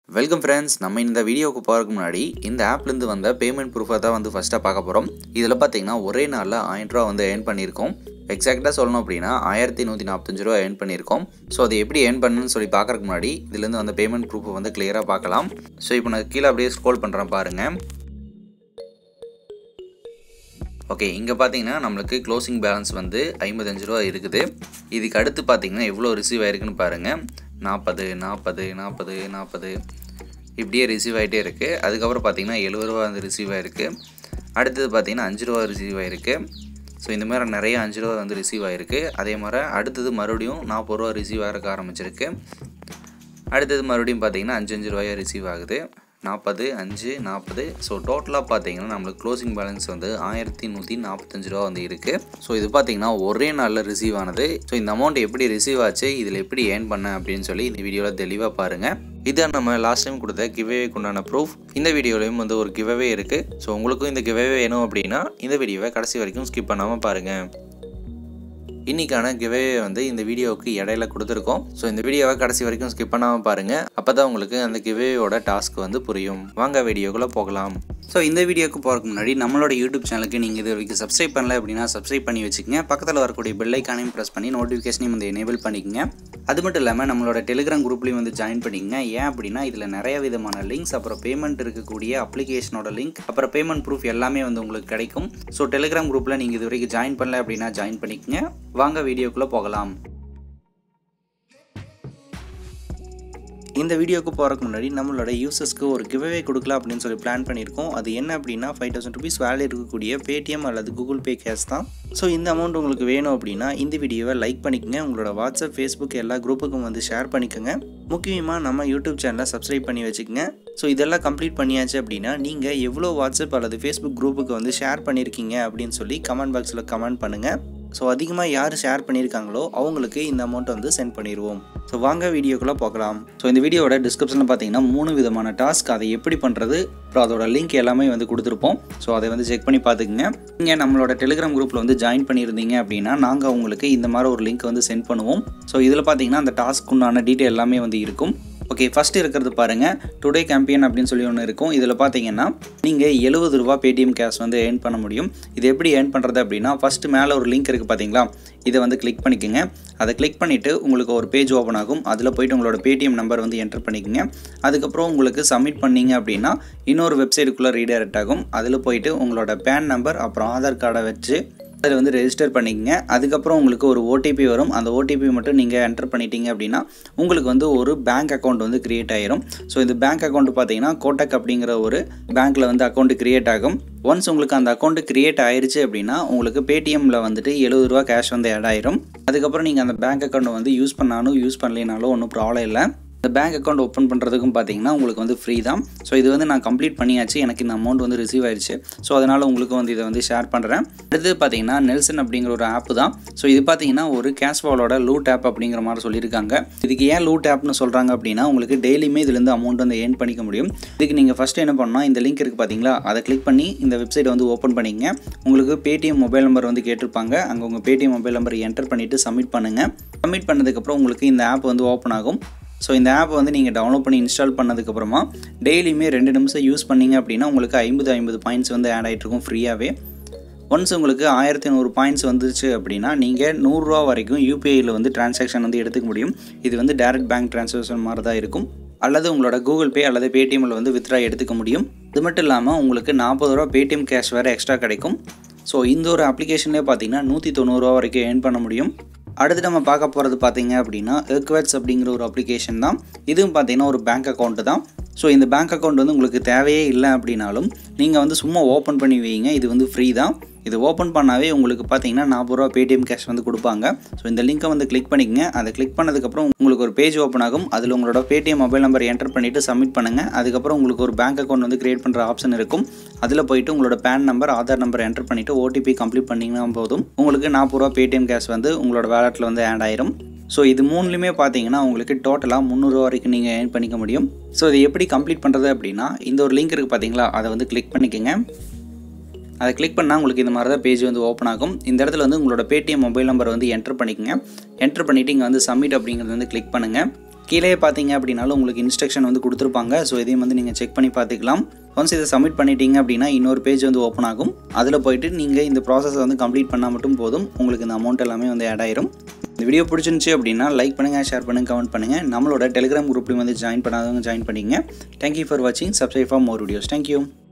welcome friends நம்ம இந்த வீடியோவுக்கு போகிறதுக்கு முன்னாடி இந்த ஆப்லேருந்து வந்த பேமெண்ட் ப்ரூஃபை தான் வந்து ஃபஸ்ட்டாக பார்க்க போகிறோம் இதில் பார்த்தீங்கன்னா ஒரே நாளில் ஆயிரம் ரூபா வந்து ஏர்ன் பண்ணியிருக்கோம் எக்ஸாக்டாக சொல்லணும் அப்படின்னா ஆயிரத்தி நூற்றி நாற்பத்தஞ்சு ரூபா ஏர்ன் பண்ணியிருக்கோம் ஸோ அது எப்படி ஏர்ன் பண்ணணும்னு சொல்லி பார்க்கறதுக்கு முன்னாடி இதுலேருந்து வந்த பேமெண்ட் ப்ரூஃபை வந்து கிளியராக பார்க்கலாம் ஸோ இப்போ நான் கீழே அப்படியே ஸ்க்ரோல் பண்ணுறேன் பாருங்கள் ஓகே இங்கே பார்த்தீங்கன்னா நம்மளுக்கு க்ளோசிங் பேலன்ஸ் வந்து ஐம்பத்தஞ்சு ரூபா இருக்குது இதுக்கு அடுத்து பார்த்தீங்கன்னா எவ்வளோ ரிசீவ் ஆயிருக்குன்னு பாருங்கள் நாற்பது நாற்பது நாற்பது நாற்பது இப்படியே ரிசீவ் ஆகிட்டே இருக்குது அதுக்கப்புறம் பார்த்தீங்கன்னா எழுபது ரூபா வந்து ரிசீவ் ஆகிருக்கு அடுத்தது பார்த்தீங்கன்னா அஞ்சு ரூபா ரிசீவ் ஆகிருக்கு ஸோ இந்த மாதிரி நிறைய அஞ்சு ரூபா வந்து ரிசீவ் ஆகிருக்கு அதே மாதிரி அடுத்தது மறுபடியும் நாற்பது ரூபா ரிசீவ் ஆகிறக்க ஆரம்பிச்சிருக்கு அடுத்தது மறுபடியும் பார்த்தீங்கன்னா அஞ்சு அஞ்சு ரூபாயா ரிசீவ் ஆகுது நாற்பது அஞ்சு நாற்பது ஸோ டோட்டலாக பார்த்தீங்கன்னா நம்மளுக்கு க்ளோசிங் பேலன்ஸ் வந்து ஆயிரத்தி நூற்றி நாற்பத்தஞ்சு ரூபா வந்து இருக்குது ஸோ இது பார்த்தீங்கன்னா ஒரே நாளில் ரிசீவ் ஆனது ஸோ இந்த அமௌண்ட் எப்படி ரிசீவ் ஆச்சு இதில் எப்படி ஏர்ன் பண்ணேன் அப்படின்னு சொல்லி இந்த வீடியோவில் தெளிவாக பாருங்கள் இதான் நம்ம லாஸ்ட் டைம் கொடுத்த கிவ்வேக்கு உண்டான ப்ரூஃப் இந்த வீடியோலையும் வந்து ஒரு கிவ்வே இருக்குது ஸோ உங்களுக்கும் இந்த கிவ்வே வேணும் அப்படின்னா இந்த வீடியோவை கடைசி வரைக்கும் ஸ்கிப் பண்ணாமல் பாருங்கள் இன்றைக்கான கிவே வந்து இந்த வீடியோவுக்கு இடையில கொடுத்துருக்கோம் ஸோ இந்த வீடியோவை கடைசி வரைக்கும் ஸ்கிப் பண்ணாமல் பாருங்கள் அப்போ தான் உங்களுக்கு அந்த கிவேயோட டாஸ்க் வந்து புரியும் வாங்க வீடியோக்குள்ளே போகலாம் ஸோ இந்த வீடியோக்கு போகிறதுக்கு முன்னாடி நம்மளோட யூடியூப் சேனலுக்கு நீங்கள் இது வரைக்கும் சப்ஸ்கிரைப் பண்ணல அப்படின்னா சப்ஸ்கிரைப் பண்ணி வச்சுக்கோங்க பக்கத்தில் வரக்கூடிய பெல் ஐக்கானையும் ப்ரெஸ் பண்ணி நோட்டிஃபிகேஷனையும் வந்து எனேபிள் பண்ணிக்கங்க அது மட்டும் இல்லாமல் நம்மளோட டெலிகிராம் குரூப்லேயும் வந்து ஜாயின் பண்ணிக்கங்க ஏன் அப்படின்னா இதில் நிறைய விதமான லிங்க்ஸ் அப்புறம் பேமெண்ட் இருக்கக்கூடிய அப்ளிகேஷனோட லிங்க் அப்புறம் பேமெண்ட் ப்ரூஃப் எல்லாமே வந்து உங்களுக்கு கிடைக்கும் ஸோ டெலிகிராம் குரூப்பில் நீங்கள் இது வரைக்கும் ஜாயின் பண்ணல அப்படின்னா ஜாயின் பண்ணிக்கங்க வாங்க வீடியோக்குள்ளே போகலாம் இந்த வீடியோக்கு போகிறதுக்கு முன்னாடி நம்மளோட யூசர்ஸ்க்கு ஒரு கிவ்வே கொடுக்கலாம் அப்படின்னு சொல்லி பிளான் பண்ணியிருக்கோம் அது என்ன அப்படின்னா ஃபைவ் தௌசண்ட் ருபீஸ் வேல்யூ இருக்கக்கூடிய பேடிஎம் அல்லது கூகுள் பே கேஷ் தான் ஸோ இந்த அமௌண்ட் உங்களுக்கு வேணும் அப்படின்னா இந்த வீடியோவை லைக் பண்ணிக்கோங்க உங்களோட வாட்ஸ்அப் ஃபேஸ்புக் எல்லா குரூப்புக்கும் வந்து ஷேர் பண்ணிக்கோங்க முக்கியமாக நம்ம யூடியூப் சேனலை சப்ஸ்கிரைப் பண்ணி வச்சுக்கோங்க ஸோ இதெல்லாம் கம்ப்ளீட் பண்ணியாச்சு அப்படின்னா நீங்கள் எவ்வளோ வாட்ஸ்அப் அல்லது ஃபேஸ்புக் குரூப்புக்கு வந்து ஷேர் பண்ணியிருக்கீங்க அப்படின்னு சொல்லி கமெண்ட் பாக்ஸில் கமெண்ட் பண்ணுங்கள் ஸோ அதிகமாக யார் ஷேர் பண்ணியிருக்காங்களோ அவங்களுக்கு இந்த அமௌண்ட்டை வந்து சென்ட் பண்ணிடுவோம் ஸோ வாங்க வீடியோக்குள்ளே பார்க்கலாம் ஸோ இந்த வீடியோவோட டிஸ்கிரிப்ஷனில் பார்த்தீங்கன்னா மூணு விதமான டாஸ்க் அதை எப்படி பண்ணுறது அப்புறம் அதோட லிங்க் எல்லாமே வந்து கொடுத்துருப்போம் ஸோ அதை வந்து செக் பண்ணி பார்த்துக்குங்க நீங்கள் நம்மளோட டெலிகிராம் குரூப்பில் வந்து ஜாயின் பண்ணியிருந்தீங்க அப்படின்னா நாங்கள் உங்களுக்கு இந்த மாதிரி ஒரு லிங்க் வந்து சென்ட் பண்ணுவோம் ஸோ இதில் பார்த்தீங்கன்னா அந்த டாஸ்க்கு உண்டான டீட்டெயில் எல்லாமே வந்து இருக்கும் ஓகே ஃபஸ்ட் இருக்கிறது பாருங்கள் டுடே கேம்பியன் அப்படின்னு சொல்லி ஒன்று இருக்கும் இதில் பார்த்தீங்கன்னா நீங்கள் எழுபது ரூபா பேடிஎம் கேஷ் வந்து ஏர்ன் பண்ண முடியும் இது எப்படி ஏர்ன் பண்ணுறது அப்படின்னா ஃபஸ்ட்டு மேலே ஒரு லிங்க் இருக்குது பார்த்தீங்களா இதை வந்து கிளிக் பண்ணிக்கோங்க அதை கிளிக் பண்ணிவிட்டு உங்களுக்கு ஒரு பேஜ் ஓப்பன் ஆகும் அதில் போய்ட்டு உங்களோட பேடிஎம் நம்பர் வந்து என்டர் பண்ணிக்கோங்க அதுக்கப்புறம் உங்களுக்கு சப்மிட் பண்ணிங்க அப்படின்னா இன்னொரு வெப்சைட்டுக்குள்ளே ரீடைரக்ட் ஆகும் அதில் போயிட்டு உங்களோட பேன் நம்பர் அப்புறம் ஆதார் கார்டை வச்சு அதில் வந்து ரெஜிஸ்டர் பண்ணிக்கங்க அதுக்கப்புறம் உங்களுக்கு ஒரு ஓடிபி வரும் அந்த ஓடிபி மட்டும் நீங்கள் என்டர் பண்ணிட்டீங்க அப்படின்னா உங்களுக்கு வந்து ஒரு பேங்க் அக்கௌண்ட் வந்து க்ரியேட் ஆயிரும் ஸோ இந்த பேங்க் அக்கௌண்ட் பார்த்தீங்கன்னா கோட்டக் அப்படிங்கிற ஒரு பேங்க்கில் வந்து அக்கௌண்ட் க்ரியேட் ஆகும் ஒன்ஸ் உங்களுக்கு அந்த அக்கௌண்ட் க்ரியேட் ஆயிருச்சு அப்படின்னா உங்களுக்கு பேடிஎம்மில் வந்துட்டு எழுபது ரூபா கேஷ் வந்து ஆட் ஆயிரும் அதுக்கப்புறம் நீங்கள் அந்த பேங்க் அக்கௌண்ட்டை வந்து யூஸ் பண்ணாலும் யூஸ் பண்ணலைனாலும் ஒன்றும் ப்ராப்ளம் இல்லை இந்த பேங்க் அக்கௌண்ட் ஓப்பன் பண்ணுறதுக்கும் பார்த்தீங்கன்னா உங்களுக்கு வந்து ஃப்ரீ தான் ஸோ இது வந்து நான் கம்ப்ளீட் பண்ணியாச்சு எனக்கு இந்த அமௌண்ட் வந்து ரிசீவ் ஆயிடுச்சு ஸோ அதனால் உங்களுக்கு வந்து இதை வந்து ஷேர் பண்ணுறேன் அடுத்து பார்த்தீங்கன்னா நெல்சன் அப்படிங்கிற ஒரு ஆப் தான் ஸோ இது பார்த்தீங்கன்னா ஒரு கேஷ்வாலோட லூட் ஆப் அப்படிங்கிற மாதிரி சொல்லியிருக்காங்க இதுக்கு ஏன் லூட் ஆப்னு சொல்கிறாங்க அப்படின்னா உங்களுக்கு டெய்லியுமே இதுலேருந்து அமௌண்ட் வந்து ஏர்ன் பண்ணிக்க முடியும் இதுக்கு நீங்கள் ஃபஸ்ட்டு என்ன பண்ணால் இந்த லிங்க் இருக்குது பார்த்தீங்களா அதை கிளிக் பண்ணி இந்த வெப்சைட்டை வந்து ஓப்பன் பண்ணிங்க உங்களுக்கு பேடிஎம் மொபைல் நம்பர் வந்து கேட்டிருப்பாங்க அங்கே உங்கள் பேடிஎம் மொபைல் நம்பர் என்டர் பண்ணிவிட்டு சப்மிட் பண்ணுங்கள் சப்மிட் பண்ணதுக்கப்புறம் உங்களுக்கு இந்த ஆப் வந்து ஓப்பன் ஆகும் ஸோ இந்த ஆப் வந்து நீங்கள் டவுன்லோட் பண்ணி இன்ஸ்டால் பண்ணதுக்கப்புறமா டெய்லியுமே ரெண்டு நிமிஷம் யூஸ் பண்ணிங்க அப்படின்னா உங்களுக்கு ஐம்பது ஐம்பது பாயிண்ட்ஸ் வந்து ஆட் ஆகிட்ருக்கும் ஃப்ரீயாகவே ஒன்ஸ் உங்களுக்கு ஆயிரத்தி நூறு பாயிண்ட்ஸ் வந்துருச்சு அப்படின்னா நீங்கள் நூறுரூவா வரைக்கும் யூபிஐயில் வந்து டிரான்சாக்ஷன் வந்து எடுத்துக்க முடியும் இது வந்து டேரக்ட் பேங்க் ட்ரான்சாக்ஷன் மாதிரி தான் இருக்கும் அல்லது உங்களோட கூகுள் பே அல்லது பேடிஎம்மில் வந்து வித்ரா எடுத்துக்க முடியும் இது மட்டும் இல்லாமல் உங்களுக்கு நாற்பது ரூபா பேடிஎம் கேஷ் வேறு எக்ஸ்ட்ரா கிடைக்கும் ஸோ இந்த ஒரு அப்ளிகேஷன்லேயே பார்த்தீங்கன்னா நூற்றி தொண்ணூறுரூவா வரைக்கும் ஏர்ன் பண்ண முடியும் அடுத்து நம்ம பார்க்க போகிறது பார்த்தீங்க அப்படின்னா எக்வெட்ஸ் அப்படிங்கிற ஒரு அப்ளிகேஷன் தான் இதுவும் பார்த்தீங்கன்னா ஒரு பேங்க் அக்கௌண்ட்டு தான் ஸோ இந்த பேங்க் அக்கௌண்ட் வந்து உங்களுக்கு தேவையே இல்லை அப்படின்னாலும் நீங்கள் வந்து சும்மா ஓப்பன் பண்ணி வைங்க இது வந்து ஃப்ரீ தான் இது ஓப்பன் பண்ணாவே உங்களுக்கு பார்த்தீங்கன்னா நாற்பது ரூபா பேடிஎம் கேஷ் வந்து கொடுப்பாங்க ஸோ இந்த லிங்க்கை வந்து கிளிக் பண்ணிக்கங்க அதை கிளிக் பண்ணதுக்கப்புறம் உங்களுக்கு ஒரு பேஜ் ஓப்பன் ஆகும் அதில் உங்களோட பேடிஎம் மொபைல் நம்பர் என்டர் பண்ணிவிட்டு சப்மிட் பண்ணுங்கள் அதுக்கப்புறம் உங்களுக்கு ஒரு பேங்க் அக்கௌண்ட் வந்து கிரியேட் பண்ணுற ஆப்ஷன் இருக்கும் அதில் போயிட்டு உங்களோட PAN number Aadhaar number enter பண்ணிவிட்டு ஓடிபி கம்ப்ளீட் பண்ணிங்கன்னா போதும் உங்களுக்கு நாற்பது ரூபா பேடிஎம் கேஷ் வந்து உங்களோட வேலெட்டில் வந்து ஆட் ஆயிரும் ஸோ இது மூணுலையுமே பார்த்தீங்கன்னா உங்களுக்கு டோட்டலாக முந்நூறுரூவா வரைக்கும் நீங்கள் ஏர்ன் பண்ணிக்க முடியும் ஸோ இது எப்படி கம்ப்ளீட் பண்ணுறது அப்படின்னா இந்த ஒரு லிங்க் இருக்குது பார்த்தீங்களா அதை வந்து கிளிக் பண்ணிக்கோங்க அதை கிளிக் பண்ணால் உங்களுக்கு இந்த மாதிரி தான் பேஜ் வந்து ஓப்பன் ஆகும் இந்த இடத்துல வந்து உங்களோட பேடிஎம் மொபைல் நம்பர் வந்து என்டர் பண்ணிக்கோங்க என்டர் பண்ணிவிட்டு இங்கே வந்து சப்மிட் அப்படிங்கிறது வந்து கிளிக் பண்ணுங்கள் கீழே பார்த்தீங்க அப்படின்னாலும் உங்களுக்கு இன்ஸ்ட்ரக்ஷன் வந்து கொடுத்துருப்பாங்க ஸோ இதையும் வந்து நீங்கள் செக் பண்ணி பார்த்துக்கலாம் ஒன்ஸ் இதை சப்மிட் பண்ணிட்டீங்க அப்படின்னா இன்னொரு பேஜ் வந்து ஓப்பன் ஆகும் அதில் போயிட்டு நீங்கள் இந்த ப்ராசஸை வந்து கம்ப்ளீட் பண்ணால் மட்டும் போதும் உங்களுக்கு இந்த அமௌண்ட் எல்லாமே வந்து ஆட் ஆயிரும் இந்த வீடியோ பிடிச்சிருந்துச்சி அப்படின்னா லைக் பண்ணுங்கள் ஷேர் பண்ணுங்கள் கமெண்ட் பண்ணுங்கள் நம்மளோட டெலிகிராம் குரூப்லையும் வந்து ஜாயின் பண்ணாதவங்க ஜாயின் பண்ணிங்க தேங்க்யூ ஃபார் வாட்சிங் subscribe for more videos thank you